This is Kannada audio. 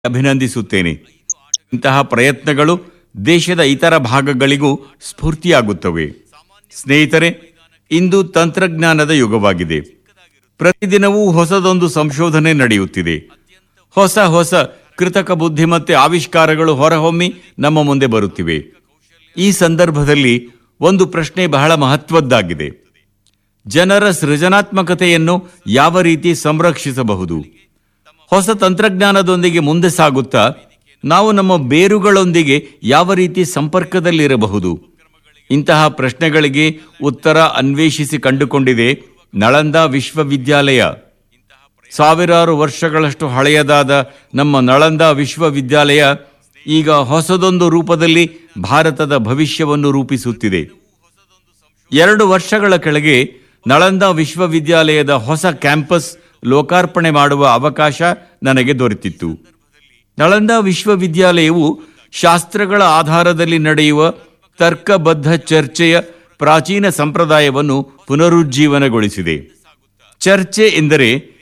ಅಭಿನಂದಿಸುತ್ತೇನೆ ಇಂತಹ ಪ್ರಯತ್ನಗಳು ದೇಶದ ಇತರ ಭಾಗಗಳಿಗೂ ಸ್ಫೂರ್ತಿಯಾಗುತ್ತವೆ ಸ್ನೇಹಿತರೆ ಇಂದು ತಂತ್ರಜ್ಞಾನದ ಯುಗವಾಗಿದೆ ಪ್ರತಿದಿನವೂ ಹೊಸದೊಂದು ಸಂಶೋಧನೆ ನಡೆಯುತ್ತಿದೆ ಹೊಸ ಹೊಸ ಕೃತಕ ಬುದ್ಧಿಮತ್ತೆ ಆವಿಷ್ಕಾರಗಳು ಹೊರಹೊಮ್ಮಿ ನಮ್ಮ ಮುಂದೆ ಬರುತ್ತಿವೆ ಈ ಸಂದರ್ಭದಲ್ಲಿ ಒಂದು ಪ್ರಶ್ನೆ ಬಹಳ ಮಹತ್ವದ್ದಾಗಿದೆ ಜನರ ಸೃಜನಾತ್ಮಕತೆಯನ್ನು ಯಾವ ರೀತಿ ಸಂರಕ್ಷಿಸಬಹುದು ಹೊಸ ತಂತ್ರಜ್ಞಾನದೊಂದಿಗೆ ಮುಂದೆ ಸಾಗುತ್ತಾ ನಾವು ನಮ್ಮ ಬೇರುಗಳೊಂದಿಗೆ ಯಾವ ರೀತಿ ಸಂಪರ್ಕದಲ್ಲಿರಬಹುದು ಇಂತಹ ಪ್ರಶ್ನೆಗಳಿಗೆ ಉತ್ತರ ಅನ್ವೇಷಿಸಿ ಕಂಡುಕೊಂಡಿದೆ ನಳಂದ ವಿಶ್ವವಿದ್ಯಾಲಯ ಸಾವಿರಾರು ವರ್ಷಗಳಷ್ಟು ಹಳೆಯದಾದ ನಮ್ಮ ನಳಂದ ವಿಶ್ವವಿದ್ಯಾಲಯ ಈಗ ಹೊಸದೊಂದು ರೂಪದಲ್ಲಿ ಭಾರತದ ಭವಿಷ್ಯವನ್ನು ರೂಪಿಸುತ್ತಿದೆ ಎರಡು ವರ್ಷಗಳ ಕೆಳಗೆ ನಳಂದ ವಿಶ್ವವಿದ್ಯಾಲಯದ ಹೊಸ ಕ್ಯಾಂಪಸ್ ಲೋಕಾರ್ಪಣೆ ಮಾಡುವ ಅವಕಾಶ ನನಗೆ ದೊರೆತಿತ್ತು ನಳಂದ ವಿಶ್ವವಿದ್ಯಾಲಯವು ಶಾಸ್ತ್ರಗಳ ಆಧಾರದಲ್ಲಿ ನಡೆಯುವ ತರ್ಕಬದ್ಧ ಚರ್ಚೆಯ ಪ್ರಾಚೀನ ಸಂಪ್ರದಾಯವನ್ನು ಪುನರುಜ್ಜೀವನಗೊಳಿಸಿದೆ ಚರ್ಚೆ ಎಂದರೆ